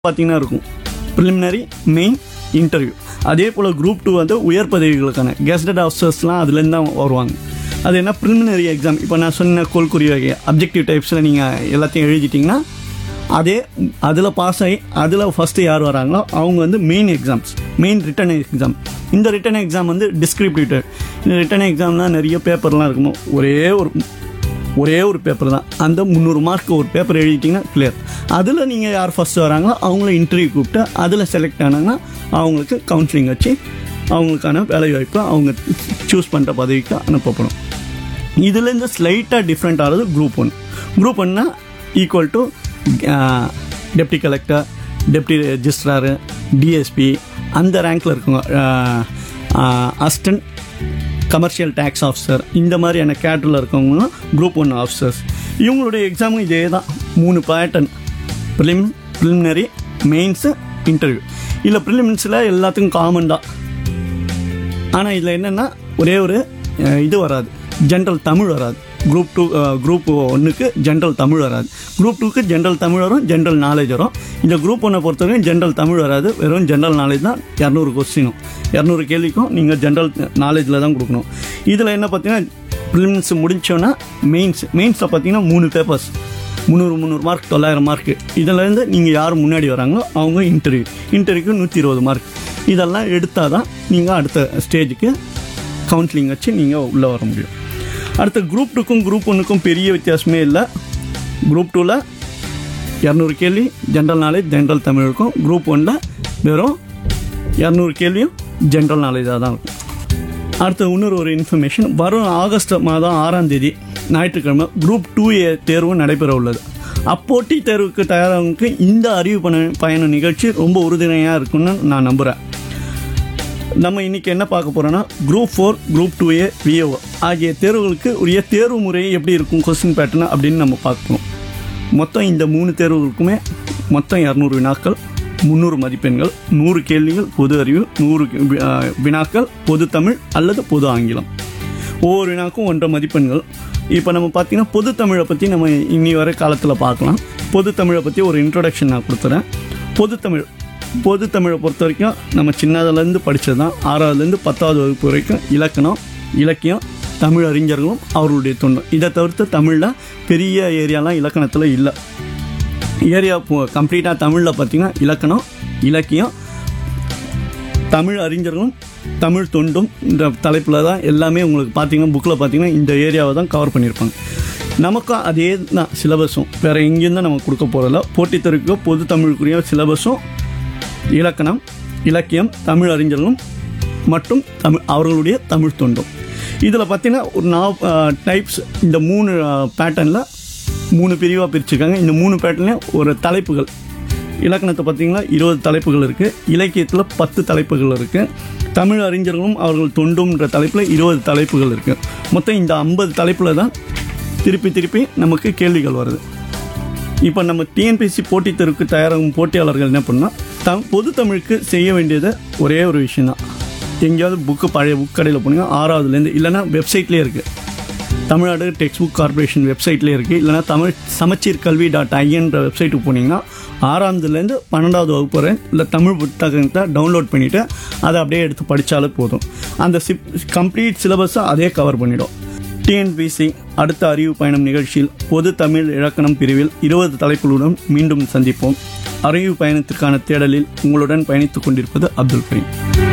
பார்த்தீங்கன்னா இருக்கும் preliminary main interview அதே போல் குரூப் டூ வந்து உயர் பதவிகளுக்கான கெஸ்டட் ஆஃபீஸர்ஸ்லாம் அதுலேருந்து தான் வருவாங்க அது என்ன ப்ரிலிமினரி எக்ஸாம் இப்போ நான் சொன்ன கோல்குறி வகை அப்ஜெக்டிவ் டைப்ஸில் நீங்கள் எல்லாத்தையும் எழுதிட்டிங்கன்னா அதே அதில் பாஸ் ஆகி அதில் ஃபஸ்ட்டு யார் வராங்களோ அவங்க வந்து main exams main written exam இந்த ரிட்டன் எக்ஸாம் வந்து டிஸ்கிரிப்டிவ் இந்த ரிட்டன் எக்ஸாம்லாம் நிறைய பேப்பர்லாம் இருக்கணும் ஒரே ஒரு ஒரே ஒரு பேப்பர் தான் அந்த முந்நூறு மார்க் ஒரு பேப்பர் எழுதிட்டிங்கன்னா கிளியர் அதில் நீங்கள் யார் ஃபஸ்ட்டு வராங்களோ அவங்கள இன்டர்வியூ கூப்பிட்டு அதில் செலக்ட் ஆனாங்கன்னா அவங்களுக்கு கவுன்சிலிங் வச்சு அவங்களுக்கான வேலை வாய்ப்பு அவங்க சூஸ் பண்ணுற பதவிக்கு அனுப்பப்படும் இதுலேருந்து ஸ்லைட்டாக டிஃப்ரெண்ட் ஆகிறது குரூப் ஒன் குரூப் ஒன்னா equal to deputy collector deputy registrar DSP அந்த ரேங்க்கில் இருக்குங்க அசிஸ்டன்ட் கமர்ஷியல் டேக்ஸ் ஆஃபீஸர் இந்த மாதிரியான கேட்டரில் இருக்கவங்களும் குரூப் ஒன் ஆஃபீஸர்ஸ் இவங்களுடைய எக்ஸாமும் இதே தான் மூணு pattern prelim preliminary mains interview இல்லை ப்ரிலிமின்ஸில் எல்லாத்துக்கும் காமன் தான் ஆனால் இதில் என்னென்னா ஒரே ஒரு அஹ், இது வராது ஜென்ரல் தமிழ் வராது குரூப் டூ குரூப் ஒன்றுக்கு ஜென்ரல் தமிழ் வராது குரூப் டூக்கு ஜென்ரல் தமிழ் வரும் ஜென்ரல் நாலேஜ் வரும் இந்த குரூப் ஒன்றை பொறுத்தவரைக்கும் ஜென்ரல் தமிழ் வராது வெறும் ஜென்ரல் நாலேஜ் தான் இரநூறு கொஸ்டினும் இரநூறு கேள்விக்கும் நீங்கள் ஜென்ரல் நாலேஜில் தான் கொடுக்கணும் இதில் என்ன பார்த்தீங்கன்னா ப்ரிலிம்ஸ் முடிச்சோன்னா மெயின்ஸ் மெயின்ஸில் பார்த்தீங்கன்னா மூணு பேப்பர்ஸ் முந்நூறு முந்நூறு மார்க் தொள்ளாயிரம் மார்க் இதிலேருந்து நீங்கள் யார் முன்னாடி வராங்களோ அவங்க இன்டர்வியூ இன்டர்வியூக்கு நூற்றி இருபது மார்க் இதெல்லாம் எடுத்தால் தான் நீங்கள் அடுத்த ஸ்டேஜுக்கு கவுன்சிலிங் வச்சு நீங்கள் உள்ளே வர முடியும் அடுத்த குரூப் டூக்கும் குரூப் ஒன்றுக்கும் பெரிய வித்தியாசமே இல்லை குரூப் டூவில் இரநூறு கேள்வி ஜென்ரல் நாலேஜ் ஜென்ரல் தமிழ் இருக்கும் குரூப் ஒன்றில் வெறும் இரநூறு கேள்வியும் ஜென்ரல் நாலேஜாக தான் இருக்கும் அடுத்து இன்னொரு ஒரு இன்ஃபர்மேஷன் வரும் ஆகஸ்ட் மாதம் ஆறாம் தேதி ஞாயிற்றுக்கிழமை குரூப் டூ ஏ தேர்வு நடைபெற உள்ளது அப்போட்டி தேர்வுக்கு தயாராகவுக்கு இந்த அறிவு பண பயண நிகழ்ச்சி ரொம்ப உறுதுணையாக இருக்கும்னு நான் நம்புகிறேன் நம்ம இன்னைக்கு என்ன பார்க்க போறோம்னா group four group two A VO ஆகிய தேர்வுகளுக்கு உரிய தேர்வு முறை எப்படி இருக்கும் கொஸ்டின் பேட்டர்ன் அப்படின்னு நம்ம பார்ப்போம் மொத்தம் இந்த மூணு தேர்வுகளுக்குமே மொத்தம் இரநூறு வினாக்கள் முந்நூறு மதிப்பெண்கள் நூறு கேள்விகள் பொது அறிவு நூறு வி- ஆ, வினாக்கள் பொது தமிழ் அல்லது பொது ஆங்கிலம் ஒவ்வொரு வினாக்கும் ஒன்றரை மதிப்பெண்கள் இப்போ நம்ம பார்த்தீங்கன்னா பொது தமிழை பற்றி நம்ம இனி வர காலத்தில் பார்க்கலாம் பொது தமிழை பற்றி ஒரு இன்ட்ரொடக்ஷன் நான் கொடுத்துறேன் பொது தமிழ் பொது தமிழை பொறுத்த வரைக்கும் நம்ம சின்னதுலேருந்து படித்தது தான் ஆறாவதுலேருந்து பத்தாவது வகுப்பு வரைக்கும் இலக்கணம் இலக்கியம் தமிழ் அறிஞர்களும் அவர்களுடைய தொண்டும் இதை தவிர்த்து தமிழில் பெரிய ஏரியாலாம் இலக்கணத்தில் இல்லை ஏரியா கம்ப்ளீட்டாக தமிழில் பார்த்தீங்கன்னா இலக்கணம் இலக்கியம் தமிழ் அறிஞர்களும் தமிழ் தொண்டும் இந்த தலைப்பில் தான் எல்லாமே உங்களுக்கு பார்த்தீங்கன்னா புக்கில் பார்த்தீங்கன்னா இந்த ஏரியாவை தான் கவர் பண்ணியிருப்பாங்க நமக்கும் அதே தான் சிலபஸும் வேறு எங்கேயும் தான் நம்ம கொடுக்க போகிறதில்ல போட்டித் தேர்வுக்கு பொது தமிழுக்குரிய சிலபஸும் இலக்கணம் இலக்கியம் தமிழ் அறிஞர்களும் மற்றும் தமிழ் அவர்களுடைய தமிழ் தொண்டும் இதில் பார்த்தீங்கன்னா ஒரு நா டைப்ஸ் இந்த மூணு பேட்டர்னில் மூணு பிரிவாக பிரிச்சிருக்காங்க இந்த மூணு பேட்டர்லேயும் ஒரு தலைப்புகள் இலக்கணத்தை பார்த்தீங்கன்னா இருபது தலைப்புகள் இருக்குது இலக்கியத்தில் பத்து தலைப்புகள் இருக்குது தமிழ் அறிஞர்களும் அவர்கள் தொண்டும்ன்ற தலைப்பில் இருபது தலைப்புகள் இருக்குது மொத்தம் இந்த ஐம்பது தலைப்பில் தான் திருப்பி திருப்பி நமக்கு கேள்விகள் வருது இப்போ நம்ம டிஎன்பிசி போட்டித் தேர்வுக்கு தயாராகும் போட்டியாளர்கள் என்ன பண்ணால் தம் பொது தமிழுக்கு செய்ய வேண்டியது ஒரே ஒரு விஷயம் தான் எங்கேயாவது புக்கு பழைய புக் கடையில் போனீங்க ஆறாவதுலேருந்து இல்லைன்னா வெப்சைட்லேயே இருக்குது தமிழ்நாடு டெக்ஸ்ட் புக் கார்பரேஷன் வெப்சைட்லேயே இருக்குது இல்லைனா தமிழ் சமச்சீர் கல்வி டாட் ஐஎன்ற வெப்சைட்டுக்கு போனீங்கன்னா ஆறாவதுலேருந்து பன்னெண்டாவது வகுப்பு வரை இல்லை தமிழ் புத்தகத்தை டவுன்லோட் பண்ணிவிட்டு அதை அப்படியே எடுத்து படித்தாலே போதும் அந்த சிப் கம்ப்ளீட் சிலபஸை அதே கவர் பண்ணிடும் டிஎன்பிசி அடுத்த அறிவு பயணம் நிகழ்ச்சியில் பொது தமிழ் இலக்கணம் பிரிவில் இருபது தலைப்புகளுடன் மீண்டும் சந்திப்போம் அறிவு பயணத்திற்கான தேடலில் உங்களுடன் பயணித்துக் கொண்டிருப்பது அப்துல் கரீம்